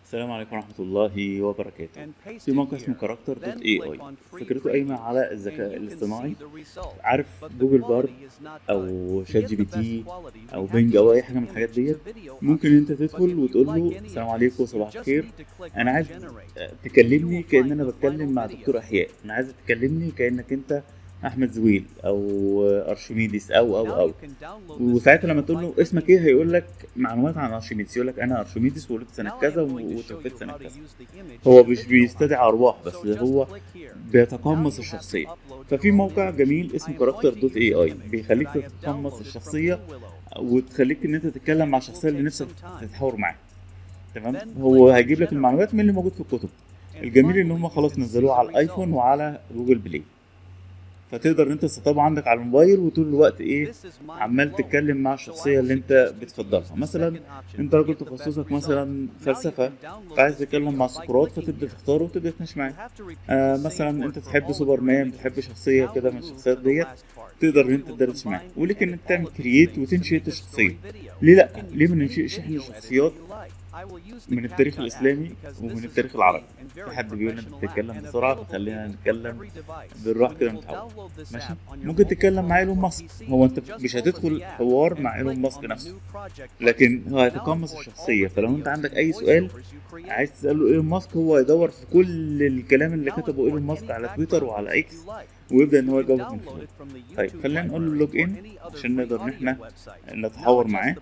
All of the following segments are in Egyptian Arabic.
السلام عليكم ورحمة الله وبركاته في موقع اسمه كاركتر دوت اي اي فكرته قايمة على الذكاء الاصطناعي عارف جوجل بارد او شات جي بي تي او بينج او اي حاجة من الحاجات ديت ممكن انت تدخل وتقول له السلام عليكم صباح الخير انا عايز تكلمني كأن انا بتكلم مع دكتور احياء انا عايز تكلمني كأنك انت احمد زويل او ارشميدس او او او وساعتها لما تقول له اسمك ايه هيقول لك معلومات عن ارشميدس يقول لك انا ارشميدس ولدت سنه كذا وتوفيت سنه كذا هو مش بيستدعي ارواح بس هو بيتقمص الشخصيه ففي موقع جميل اسمه كاركتر دوت اي اي بيخليك تتقمص الشخصيه وتخليك ان انت تتكلم مع الشخصيه اللي نفسك تتحاور معاها تمام هو هيجيب لك المعلومات من اللي موجود في الكتب الجميل ان هم خلاص نزلوه على الايفون وعلى جوجل بلاي فتقدر انت تسطبه عندك على الموبايل وطول الوقت ايه عمال تتكلم مع الشخصيه اللي انت بتفضلها مثلا انت راجل تخصصك مثلا فلسفه فعايز تتكلم مع سقراط فتبدا تختاره وتبدا تناقش معاه آه مثلا انت تحب سوبرمان بتحب شخصيه كده من الشخصيات ديت تقدر ان انت تدردش معاه ولكن انك تعمل كرييت وتنشئ الشخصيه ليه لا ليه ما ننشئش احنا شخصيات من التاريخ الاسلامي ومن التاريخ العربي في حد بيقول انت بتتكلم بسرعه فخلينا نتكلم بالراحه كده متعود ماشي ممكن تتكلم مع ايلون ماسك هو انت مش هتدخل حوار مع ايلون ماسك نفسه لكن هو هيتقمص الشخصيه فلو انت عندك اي سؤال عايز تساله ايلون ماسك هو يدور في كل الكلام اللي كتبه ايلون ماسك على تويتر وعلى اكس ويبدا ان هو يجاوبك من خلاله طيب خلينا نقول له لوج ان عشان نقدر ان احنا نتحاور معاه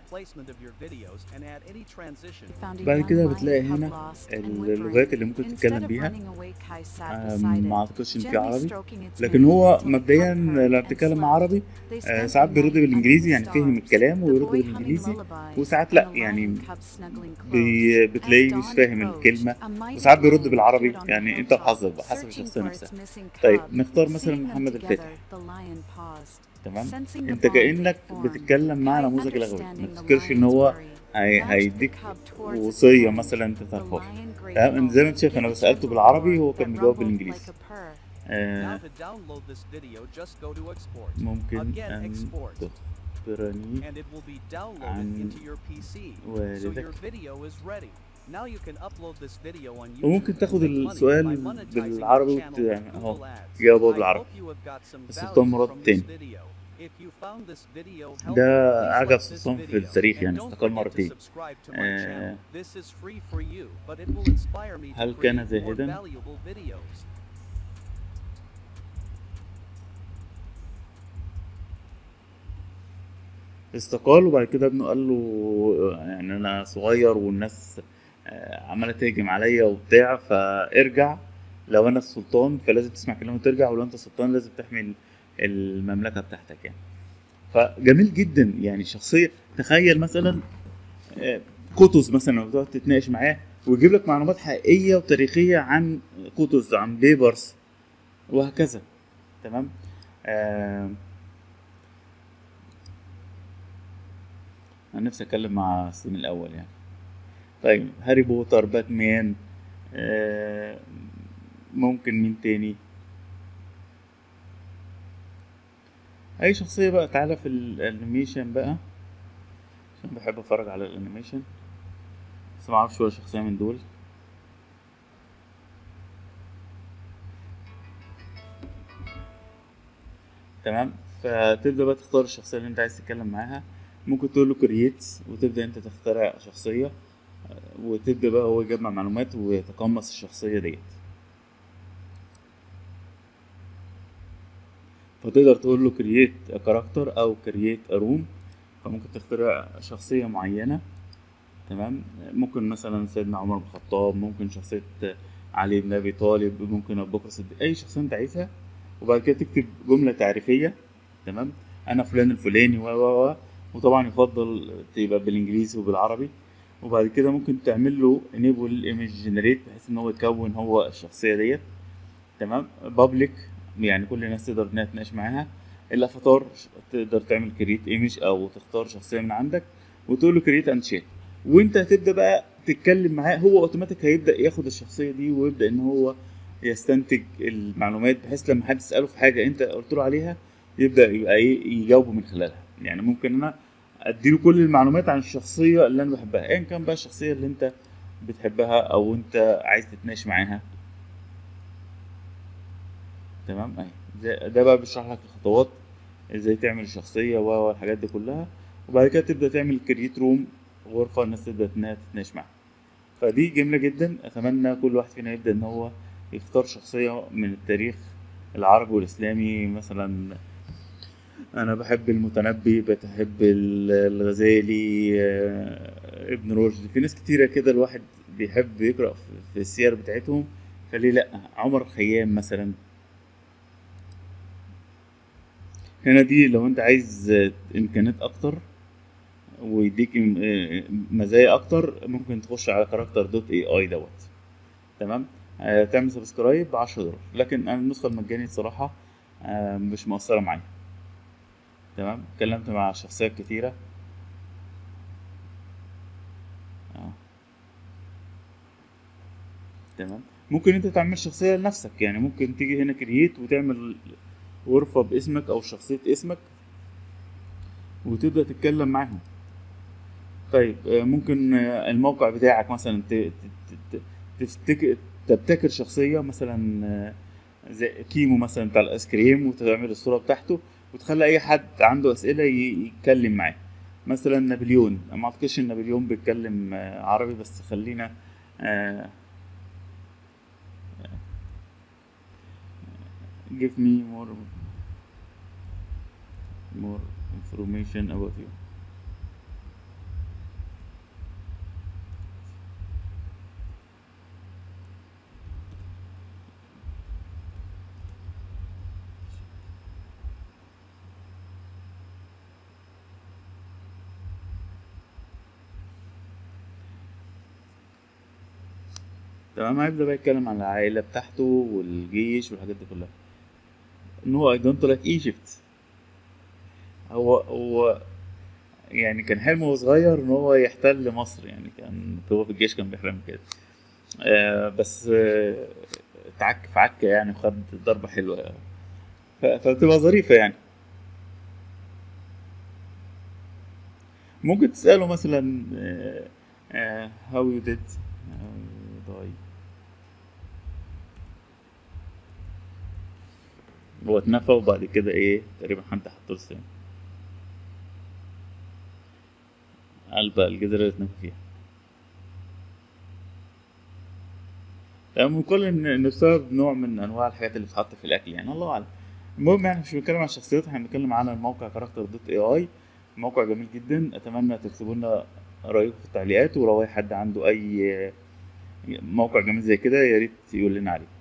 بعد كده بتلاقي هنا اللغات اللي ممكن تتكلم بيها ما اعتقدش ان في عربي لكن هو مبدئيا لما بتتكلم عربي ساعات بيرد بالانجليزي يعني فهم الكلام ويرد بالانجليزي وساعات لا يعني بي بتلاقيه مش فاهم الكلمه وساعات بيرد بالعربي يعني انت وحظك بقى حسب الشخصيه نفسها طيب نختار مثلا محمد الفاتح تمام انت كانك بتتكلم مع نموذج لغوي ما تفكرش ان هو هي... هيديك وصيه مثلا انت تعرفهاش تمام زي ما انت شايف انا سالته بالعربي هو كان بيجاوب بالانجليزي آه ممكن ان تخبرني عن والدك وممكن تاخد السؤال بالعربي يعني اهو جاوبه بالعربي السلطان مراد التاني ده عجب سلطان في التاريخ يعني استقال مرتين آه هل كان زاهدا استقال وبعد كده ابنه قال له يعني انا صغير والناس عماله تهجم عليا وبتاع فارجع لو انا السلطان فلازم تسمع كلامي وترجع ولو انت السلطان لازم تحمي المملكه بتاعتك يعني فجميل جدا يعني شخصيه تخيل مثلا قطز مثلا لو تقعد تتناقش معاه ويجيب لك معلومات حقيقيه وتاريخيه عن قطز عن بيبرس وهكذا تمام آه انا نفسي اتكلم مع سيم الاول يعني طيب هاري بوتر باتمان آه ممكن مين تاني اي شخصية بقى تعالى في الانيميشن بقى عشان بحب اتفرج على الانيميشن بس معرفش ولا شخصية من دول تمام فتبدأ بقى تختار الشخصية اللي انت عايز تتكلم معاها ممكن تقول له كرييت وتبدا انت تخترع شخصيه وتبدا بقى هو يجمع معلومات ويتقمص الشخصيه ديت فتقدر تقول له كرييت كاركتر او كرييت روم فممكن تخترع شخصيه معينه تمام ممكن مثلا سيدنا عمر بن الخطاب ممكن شخصيه علي بن ابي طالب ممكن ابو بكر الصديق اي شخصيه انت عايزها وبعد كده تكتب جمله تعريفيه تمام انا فلان الفلاني و و وطبعا يفضل تبقى بالانجليزي وبالعربي وبعد كده ممكن تعمل له انيبل ايمج جنريت بحيث ان هو يكون هو الشخصيه ديت تمام بابليك يعني كل الناس تقدر انها تناقش معاها الافاتار تقدر تعمل كريت ايمج او تختار شخصيه من عندك وتقول له كريت اند شيت وانت هتبدا بقى تتكلم معاه هو اوتوماتيك هيبدا ياخد الشخصيه دي ويبدا ان هو يستنتج المعلومات بحيث لما حد يساله في حاجه انت قلت له عليها يبدا يبقى ايه يجاوبه من خلالها يعني ممكن انا اديله كل المعلومات عن الشخصيه اللي انا بحبها ايا كان بقى الشخصيه اللي انت بتحبها او انت عايز تتناقش معاها تمام اهي ده- ده بقى بيشرح لك الخطوات ازاي تعمل الشخصية و والحاجات دي كلها وبعد كده تبدأ تعمل كريت روم غرفة الناس تبدأ انها تتناقش معاها فدي جميلة جدا اتمنى كل واحد فينا يبدأ ان هو يختار شخصية من التاريخ العربي والاسلامي مثلا انا بحب المتنبي بحب ال- الغزالي آه، ابن رشد في ناس كتيرة كده الواحد بيحب يقرأ في- في السير بتاعتهم فليه لأ عمر الخيام مثلا هنا دي لو انت عايز آه، امكانيات اكتر ويديك م- آه، مزايا اكتر ممكن تخش على كاركتر دوت اي اي دوت تمام آه، تعمل سبسكرايب ب 10 دولار لكن انا النسخه المجانيه الصراحه آه، مش مؤثره معايا تمام اتكلمت مع شخصيات كتيره اه تمام ممكن انت تعمل شخصيه لنفسك يعني ممكن تيجي هنا كرييت وتعمل غرفه باسمك او شخصيه اسمك وتبدا تتكلم معاهم طيب آه، ممكن آه، الموقع بتاعك مثلا ت- ت- ت- تفتكر تبتكر شخصية مثلا آه، زي كيمو مثلا بتاع الآيس كريم وتعمل الصورة بتاعته وتخلي أي حد عنده أسئلة ي- يتكلم معاه مثلا نابليون أنا ما أعتقدش إن نابليون بيتكلم آه، عربي بس خلينا آه، give me more more information about you تمام هيبدأ بقى يتكلم عن العائلة بتاعته والجيش والحاجات دي كلها ان هو I don't like Egypt هو هو يعني كان حلمه وهو صغير ان هو يحتل مصر يعني كان هو في الجيش كان بيحلم كده آه بس آه اتعك في عكة يعني وخد ضربة حلوة ف- فبتبقى ظريفة يعني ممكن تسأله مثلا آه آه how you did how you die هو اتنفى وبعد كده ايه تقريبا حد حط له سام قال بقى الجزيرة اللي اتنفى فيها تمام وكل ان إن بسبب نوع من انواع الحاجات اللي بتتحط في الاكل يعني الله اعلم المهم يعني مش بنتكلم عن الشخصيات احنا بنتكلم عن الموقع كاركتر دوت اي اي موقع جميل جدا اتمنى تكتبوا لنا رايكم في التعليقات ولو اي حد عنده اي موقع جميل زي كده يا ريت يقول لنا عليه